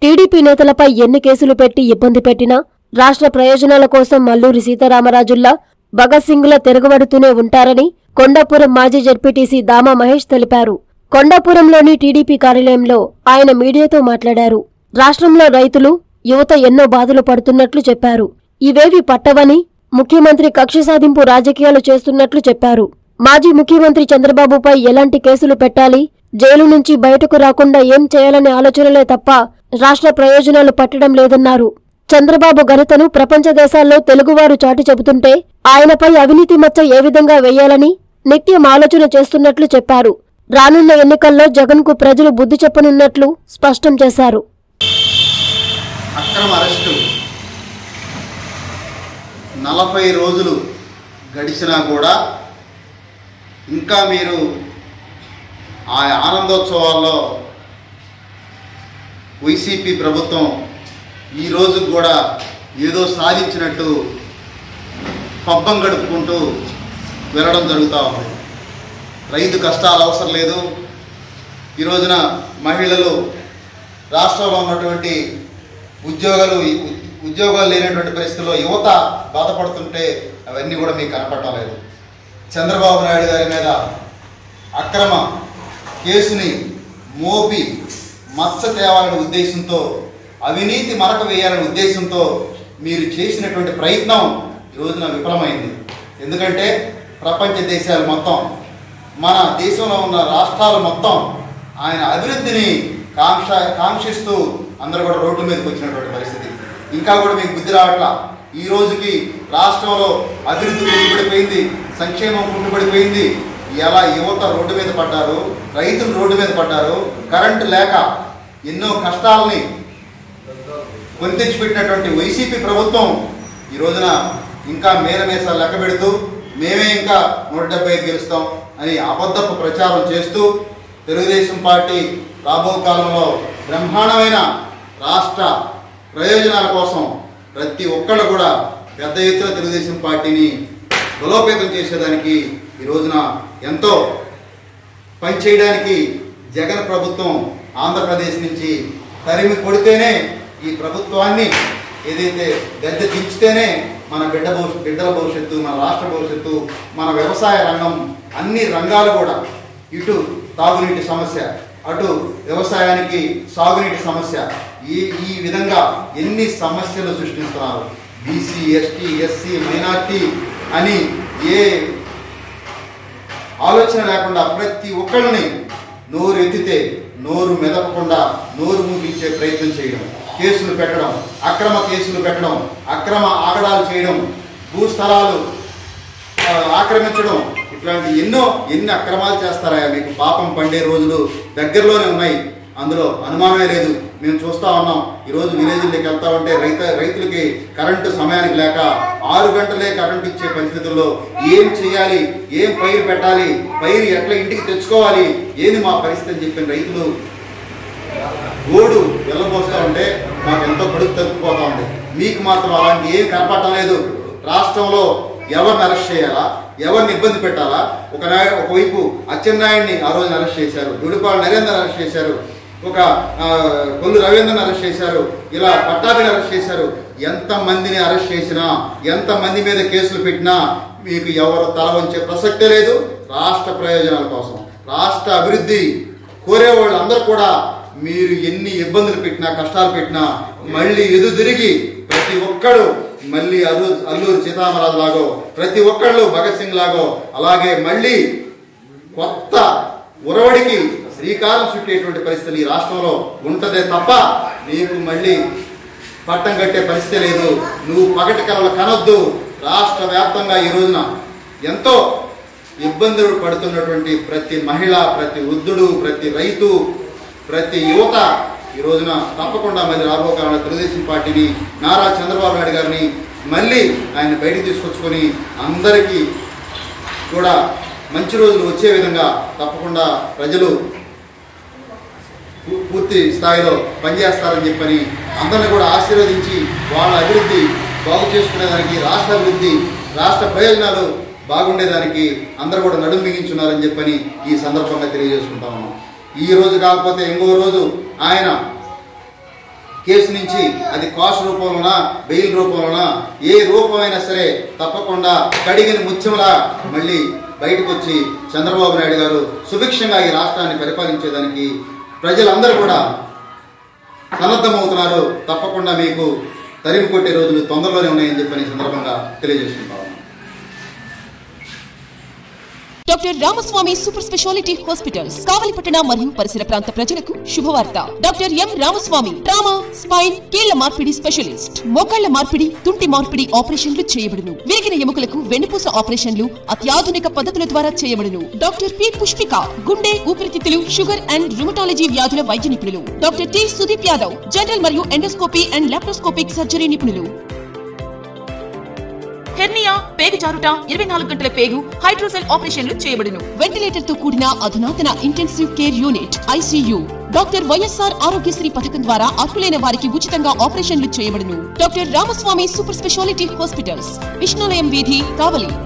TDP నేతలపై ఎన్ని కేసులు పెట్టి ఇబ్బంది పెట్టినా రాష్ట్ర ప్రయోజనాల కోసం మల్లూరి సీతారామరాజుల్లా భగత్ సింగ్ల తిరగబడుతూనే ఉంటారని కొండాపురం మాజీ జడ్పీటీసీ దామా మహేష్ తెలిపారు కొండాపురంలోని టీడీపీ కార్యాలయంలో ఆయన మీడియాతో మాట్లాడారు రాష్ట్రంలో రైతులు యువత ఎన్నో బాధలు పడుతున్నట్లు చెప్పారు ఇవేవి పట్టవని ముఖ్యమంత్రి కక్ష సాధింపు రాజకీయాలు చేస్తున్నట్లు చెప్పారు మాజీ ముఖ్యమంత్రి చంద్రబాబుపై ఎలాంటి కేసులు పెట్టాలి జైలు నుంచి బయటకు రాకుండా ఏం చేయాలనే ఆలోచనలే తప్ప రాష్ట్ర ప్రయోజనాలు పట్టడం లేదన్నారు చంద్రబాబు ఘనతను ప్రపంచ దేశాల్లో తెలుగువారు చాటి చెబుతుంటే ఆయనపై అవినీతి మచ్చ ఏ విధంగా వేయాలని నిత్యం ఆలోచన చేస్తున్నట్లు చెప్పారు రానున్న ఎన్నికల్లో జగన్కు ప్రజలు బుద్ధి చెప్పనున్నట్లు స్పష్టం చేశారు అక్రమ అరెస్టు నలభై రోజులు గడిచినా కూడా ఇంకా మీరు ఆ ఆనందోత్సవాల్లో వైసీపీ ప్రభుత్వం ఈ రోజు కూడా ఏదో సాధించినట్టు పబ్బం గడుపుకుంటూ వెళ్ళడం జరుగుతూ ఉంది రైతు కష్టాలు అవసరం లేదు ఈ రోజున మహిళలు రాష్ట్రంలో ఉన్నటువంటి ఉద్యోగాలు ఉద్యోగాలు లేనటువంటి పరిస్థితుల్లో యువత బాధపడుతుంటే అవన్నీ కూడా మీకు కనపడటం లేదు చంద్రబాబు నాయుడు గారి మీద అక్రమ కేసుని మోపి మచ్చ తేవాలనే ఉద్దేశంతో అవినీతి మరక వేయాలనే ఉద్దేశంతో మీరు చేసినటువంటి ప్రయత్నం ఈ రోజున విఫలమైంది ఎందుకంటే ప్రపంచ దేశాలు మొత్తం మన దేశంలో ఉన్న రాష్ట్రాలు మొత్తం ఆయన అభివృద్ధిని కాంక్ష కాంక్షిస్తూ అందరూ కూడా రోడ్ల మీదకి వచ్చినటువంటి పరిస్థితి ఇంకా కూడా మీకు బుద్ధి రావట్లా ఈ రోజుకి రాష్ట్రంలో అభివృద్ధి కుంటుపడిపోయింది సంక్షేమం కుంటుపడిపోయింది ఎలా యువత రోడ్డు మీద పడ్డారు రైతులు రోడ్డు మీద పడ్డారు కరెంటు లేక ఎన్నో కష్టాలని కొని తెచ్చిపెట్టినటువంటి వైసీపీ ప్రభుత్వం ఈ రోజున ఇంకా మేరమేసాలు లెక్క పెడుతూ మేమే ఇంకా నూట డెబ్బై ఐదు గెలుస్తాం అని అబద్ధపు ప్రచారం చేస్తూ తెలుగుదేశం పార్టీ రాబో కాలంలో బ్రహ్మాండమైన రాష్ట్ర ప్రయోజనాల కోసం ప్రతి ఒక్కళ్ళు కూడా పెద్ద ఎత్తున తెలుగుదేశం పార్టీని బలోపేతం చేసేదానికి ఈ రోజున ఎంతో పనిచేయడానికి జగన్ ప్రభుత్వం ఆంధ్రప్రదేశ్ నుంచి తరిమి కొడితేనే ఈ ప్రభుత్వాన్ని ఏదైతే గద్దె దించితేనే మన బిడ్డ భవిష్యత్ బిడ్డల భవిష్యత్తు మన రాష్ట్ర భవిష్యత్తు మన వ్యవసాయ రంగం అన్ని రంగాలు కూడా ఇటు తాగునీటి సమస్య అటు వ్యవసాయానికి సాగునీటి సమస్య ఈ ఈ విధంగా ఎన్ని సమస్యలు సృష్టిస్తున్నారు బీసీ ఎస్టీ ఎస్సీ మైనార్టీ అని ఏ ఆలోచన లేకుండా ప్రతి ఒక్కరిని నోరు ఎత్తితే నోరు మెదపకుండా నోరు మూపించే ప్రయత్నం చేయడం కేసులు పెట్టడం అక్రమ కేసులు పెట్టడం అక్రమ ఆగడాలు చేయడం భూస్థలాలు ఆ, ఆక్రమించడం ఇట్లాంటి ఎన్నో ఎన్ని అక్రమాలు చేస్తారా మీకు పాపం పండే రోజులు దగ్గరలోనే ఉన్నాయి అందులో అనుమానమే లేదు మేము చూస్తా ఉన్నాం ఈరోజు విలేజ్లోకి వెళ్తా ఉంటే రైత రైతులకి కరెంటు సమయానికి లేక ఆరు గంటలే కరెంటు ఇచ్చే పరిస్థితుల్లో ఏం చేయాలి ఏం పైరు పెట్టాలి పైరు ఎట్లా ఇంటికి తెచ్చుకోవాలి ఏంది మా పరిస్థితి అని చెప్పిన రైతులు గోడు వెళ్ళబోస్తా ఉంటే మాకు ఎంతో కడుపు తప్పిపోతా ఉంది మీకు మాత్రం అలాంటి ఏం కనపడటం లేదు రాష్ట్రంలో ఎవరిని అరెస్ట్ చేయాలా ఎవరిని ఇబ్బంది పెట్టాలా ఒక నాయ ఒకవైపు అచ్చెన్నాయుడిని ఆ రోజున అరెస్ట్ చేశారు గుడిపాడు నరేందర్ అరెస్ట్ చేశారు ఒక ఆ, కొల్లు రవీంద్రని అరెస్ట్ చేశారు ఇలా పట్టాభిని అరెస్ట్ చేశారు ఎంత మందిని అరెస్ట్ చేసినా ఎంత మంది మీద కేసులు పెట్టినా మీకు ఎవరు తల వంచే ప్రసక్తే లేదు రాష్ట్ర ప్రయోజనాల కోసం రాష్ట్ర అభివృద్ధి కోరే వాళ్ళందరూ కూడా మీరు ఎన్ని ఇబ్బందులు పెట్టినా కష్టాలు పెట్టినా మళ్ళీ ఎదు తిరిగి ప్రతి ఒక్కడు మళ్ళీ అల్లు అల్లూరు సీతారామరాజు లాగో ప్రతి ఒక్కళ్ళు భగత్ సింగ్ లాగో అలాగే మళ్ళీ కొత్త ఉరవడికి శ్రీకారం చుట్టేటువంటి పరిస్థితులు ఈ రాష్ట్రంలో ఉంటదే తప్ప నీకు మళ్ళీ పట్టం కట్టే పరిస్థితి లేదు నువ్వు పగటి కలలు కనొద్దు రాష్ట్ర వ్యాప్తంగా ఈ రోజున ఎంతో ఇబ్బందులు పడుతున్నటువంటి ప్రతి మహిళ ప్రతి వృద్ధుడు ప్రతి రైతు ప్రతి యువత ఈ రోజున తప్పకుండా మళ్ళీ రాబో కాలంలో తెలుగుదేశం పార్టీని నారా చంద్రబాబు నాయుడు గారిని మళ్ళీ ఆయన బయటికి తీసుకొచ్చుకొని అందరికీ కూడా మంచి రోజులు వచ్చే విధంగా తప్పకుండా ప్రజలు పూ- పూర్తి స్థాయిలో పనిచేస్తారని చెప్పని అందరిని కూడా ఆశీర్వదించి వాళ్ళ అభివృద్ధి బాగు చేసుకునేదానికి రాష్ట్ర అభివృద్ధి రాష్ట్ర ప్రయోజనాలు బాగుండేదానికి అందరూ కూడా నడుం బిగించున్నారని చెప్పని ఈ సందర్భంగా తెలియజేసుకుంటా ఉన్నాం ఈ రోజు కాకపోతే ఇంకో రోజు ఆయన కేసు నుంచి అది కాస్ట్ రూపంలోనా బెయిల్ రూపంలోనా ఏ రూపమైనా సరే తప్పకుండా కడిగిన ముత్యంలా మళ్ళీ బయటకు వచ్చి చంద్రబాబు నాయుడు గారు సుభిక్షంగా ఈ రాష్ట్రాన్ని పరిపాలించేదానికి ప్రజలందరూ కూడా సన్నద్ధమవుతున్నారు తప్పకుండా మీకు తరిమి కొట్టే రోజులు తొందరలోనే ఉన్నాయని చెప్పని ఈ సందర్భంగా తెలియజేసుకుంటా ఉన్నాను. Doctor Ramaswamy super speciality hospitals కావలిపట్టణ మరియు పరిసర ప్రాంత ప్రజలకు శుభవార్త doctor M Ramaswamy trauma spine కీళ్ల మార్పిడి స్పెషలిస్ట్ మోకాళ్ల మార్పిడి తుంటి మార్పిడి ఆపరేషన్లు చేయబడును విరిగిన ఎముకలకు వెన్నుపూస ఆపరేషన్లు అత్యాధునిక పద్ధతుల ద్వారా చేయబడును డాక్టర్ పి పుష్పిక గుండె ఊపిరితిత్తులు షుగర్ అండ్ రుమటాలజీ వ్యాధుల వైద్య నిపుణులు doctor T Sudeep Yadav general మరియు ఎండోస్కోపీ అండ్ లాప్రోస్కోపిక్ సర్జరీ నిపుణులు హెర్నియా పేగు జారుట ఇరవై నాలుగు గంటల పేగు హైడ్రోసెల్ ఆపరేషన్లు చేయబడును వెంటిలేటర్ తో కూడిన అధునాతన intensive care unit ICU doctor YSR Aarogyasri పథకం ద్వారా అర్హులైన వారికి ఉచితంగా ఆపరేషన్లు చేయబడును doctor Ramaswamy super speciality hospitals Vishnulayam వీధి కావలి